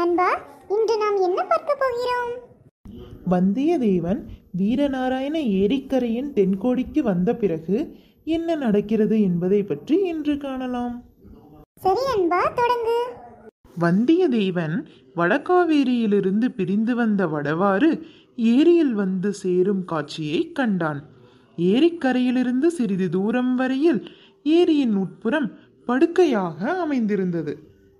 நண்பா இன்று நாம் என்ன பார்க்க போகிறோம் வந்தியத்தேவன் வீரநாராயண ஏரிக்கரையின் தென்கோடிக்கு வந்த பிறகு என்ன நடக்கிறது என்பதை பற்றி இன்று காணலாம் சரி நண்பா தொடங்கு வந்தியத்தேவன் வடகாவேரியிலிருந்து பிரிந்து வந்த வடவாறு ஏரியில் வந்து சேரும் காட்சியை கண்டான் ஏரிக்கரையிலிருந்து சிறிது தூரம் வரையில் ஏரியின் உட்புறம் படுக்கையாக அமைந்திருந்தது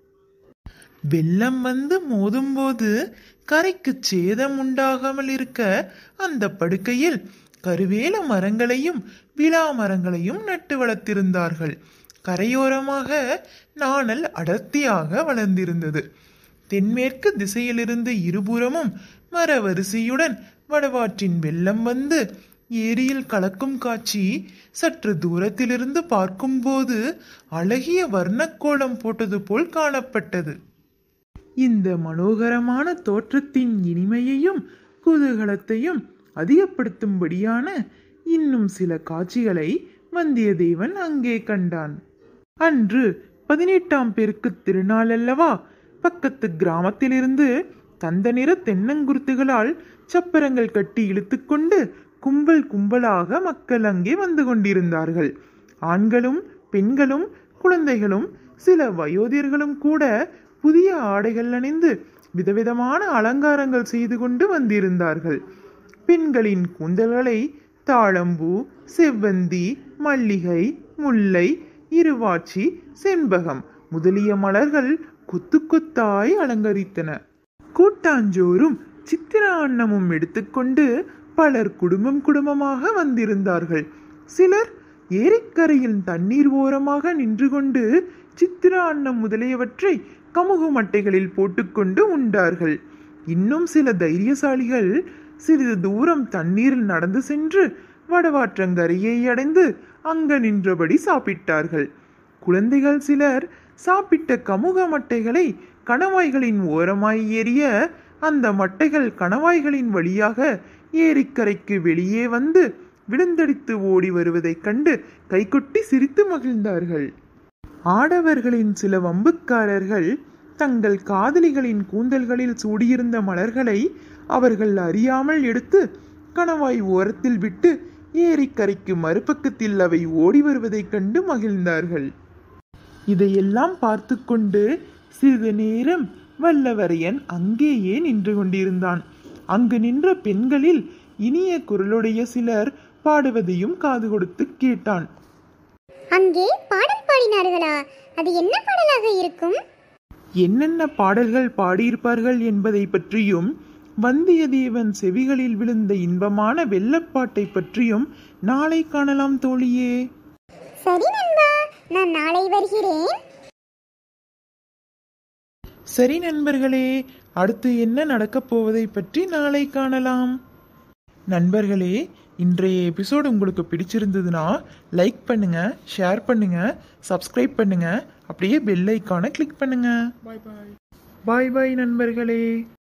வெள்ளம் வந்து மோதும்போது கரைக்கு சேதம் உண்டாகாமல் இருக்க அந்த படுக்கையில் கருவேல மரங்களையும் விழா மரங்களையும் நட்டு வளர்த்திருந்தார்கள் கரையோரமாக நாணல் அடர்த்தியாக வளர்ந்திருந்தது தென்மேற்கு திசையிலிருந்து இருபுறமும் மர வரிசையுடன் வடவாற்றின் வெள்ளம் வந்து ஏரியில் கலக்கும் காட்சி சற்று தூரத்திலிருந்து பார்க்கும்போது அழகிய வர்ணக்கோலம் போட்டது போல் காணப்பட்டது இந்த மனோகரமான தோற்றத்தின் இனிமையையும் குதூகலத்தையும் அதிகப்படுத்தும்படியான இன்னும் சில காட்சிகளை வந்தியத்தேவன் அங்கே கண்டான் அன்று பதினெட்டாம் பெருக்கு திருநாள் அல்லவா பக்கத்து கிராமத்திலிருந்து தந்த நிற தென்னங்குருத்துகளால் சப்பரங்கள் கட்டி இழுத்துக்கொண்டு கும்பல் கும்பலாக மக்கள் அங்கே வந்து கொண்டிருந்தார்கள் ஆண்களும் பெண்களும் குழந்தைகளும் சில வயோதியர்களும் கூட புதிய ஆடைகள் அணிந்து விதவிதமான அலங்காரங்கள் செய்து கொண்டு வந்திருந்தார்கள் பெண்களின் கூந்தல்களை தாழம்பூ செவ்வந்தி மல்லிகை முல்லை இருவாச்சி செண்பகம் முதலிய மலர்கள் கொத்து கொத்தாய் அலங்கரித்தன கூட்டாஞ்சோறும் சித்திர அன்னமும் எடுத்துக்கொண்டு பலர் குடும்பம் குடும்பமாக வந்திருந்தார்கள் சிலர் ஏரிக்கரையில் தண்ணீர் ஓரமாக நின்று கொண்டு சித்திர அன்னம் முதலியவற்றை கமுகு மட்டைகளில் போட்டுக்கொண்டு உண்டார்கள் இன்னும் சில தைரியசாலிகள் சிறிது தூரம் தண்ணீரில் நடந்து சென்று வடவாற்றங்கரையை அடைந்து அங்க நின்றபடி சாப்பிட்டார்கள் குழந்தைகள் சிலர் சாப்பிட்ட கமுக மட்டைகளை கணவாய்களின் ஓரமாய் ஏறிய அந்த மட்டைகள் கணவாய்களின் வழியாக ஏரிக்கரைக்கு வெளியே வந்து விழுந்தடித்து ஓடி வருவதைக் கண்டு கைகொட்டி சிரித்து மகிழ்ந்தார்கள் ஆடவர்களின் சில வம்புக்காரர்கள் தங்கள் காதலிகளின் கூந்தல்களில் சூடியிருந்த மலர்களை அவர்கள் அறியாமல் எடுத்து கணவாய் ஓரத்தில் விட்டு ஏரிக்கரைக்கு மறுபக்கத்தில் அவை ஓடி வருவதைக் கண்டு மகிழ்ந்தார்கள் இதையெல்லாம் பார்த்து கொண்டு சிறிது நேரம் வல்லவரையன் அங்கேயே நின்று கொண்டிருந்தான் அங்கு நின்ற பெண்களில் இனிய குரலுடைய சிலர் பாடுவதையும் காது கொடுத்து கேட்டான் அங்கே பாடல் பாடினார்களா அது என்ன பாடலாக இருக்கும் என்னென்ன பாடல்கள் பாடியிருப்பார்கள் என்பதை பற்றியும் வந்தியத்தேவன் செவிகளில் விழுந்த இன்பமான வெள்ளப்பாட்டை பற்றியும் நாளை காணலாம் தோழியே சரி நண்பா நான் நாளை வருகிறேன் சரி நண்பர்களே அடுத்து என்ன நடக்கப் போவதை பற்றி நாளை காணலாம் நண்பர்களே இன்றைய எபிசோடு உங்களுக்கு பிடிச்சிருந்ததுன்னா லைக் பண்ணுங்க ஷேர் பண்ணுங்க சப்ஸ்கிரைப் பண்ணுங்க அப்படியே பெல் ஐக்கானை கிளிக் பண்ணுங்க பாய் பாய் பாய் பாய் நண்பர்களே